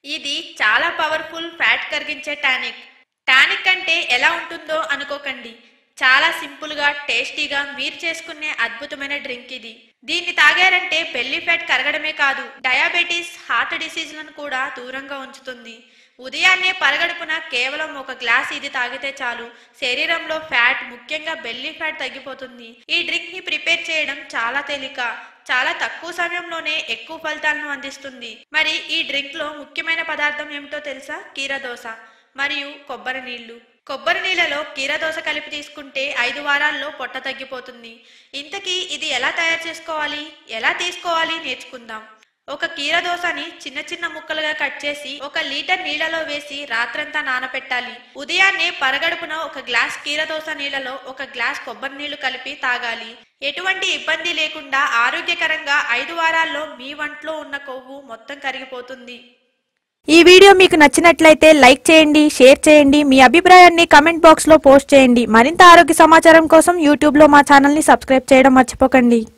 ఇది చాలా powerful fat కరిగించే టానిక్ టానిక్ అంటే ఎలా ఉంటుందో అనుకోకండి చాలా సింపుల్ గా టేస్టీగా మీరు చేసుకునే అద్భుతమైన డ్రింక్ ఇది దీన్ని తాగారంటే బెల్లీ ఫ్యాట్ కరగడమే కాదు డయాబెటీస్ హార్ట్ డిసీజ్లను కూడా దూరంగా ఉంచుతుంది ఉదయాన్నే పరగడుపున కేవలం ఒక గ్లాస్ ఇది తాగితే చాలు శరీరంలో ఫ్యాట్ ముఖ్యంగా బెల్లీ ఫ్యాట్ తగ్గిపోతుంది ఈ డ్రింక్ ని ప్రిపేర్ చేయడం చాలా తేలిక చాలా తక్కువ సమయంలోనే ఎక్కువ ఫలితాలను అందిస్తుంది మరి ఈ డ్రింక్ లో ముఖ్యమైన పదార్థం ఏమిటో తెలుసా కీరదోస మరియు కొబ్బరి నీళ్లు కొబ్బరి నీళ్ళలో కీరదోస కలిపి తీసుకుంటే ఐదు వారాల్లో పొట్ట తగ్గిపోతుంది ఇంతకీ ఇది ఎలా తయారు చేసుకోవాలి ఎలా తీసుకోవాలి నేర్చుకుందాం ఒక కీరదోసని చిన్న చిన్న ముక్కలుగా కట్ చేసి ఒక లీటర్ నీళ్లలో వేసి రాత్రంతా నానపెట్టాలి ఉదయాన్నే పరగడుపున ఒక గ్లాస్ కీరదోస నీళ్లలో ఒక గ్లాస్ కొబ్బరి నీళ్లు కలిపి తాగాలి ఎటువంటి ఇబ్బంది లేకుండా ఆరోగ్యకరంగా ఐదు వారాల్లో మీ వంట్లో ఉన్న కొవ్వు మొత్తం కరిగిపోతుంది ఈ వీడియో మీకు నచ్చినట్లయితే లైక్ చేయండి షేర్ చేయండి మీ అభిప్రాయాన్ని కమెంట్ బాక్స్ లో పోస్ట్ చేయండి మరింత ఆరోగ్య సమాచారం కోసం యూట్యూబ్ లో మా ఛానల్ ని సబ్స్క్రైబ్ చేయడం మర్చిపోకండి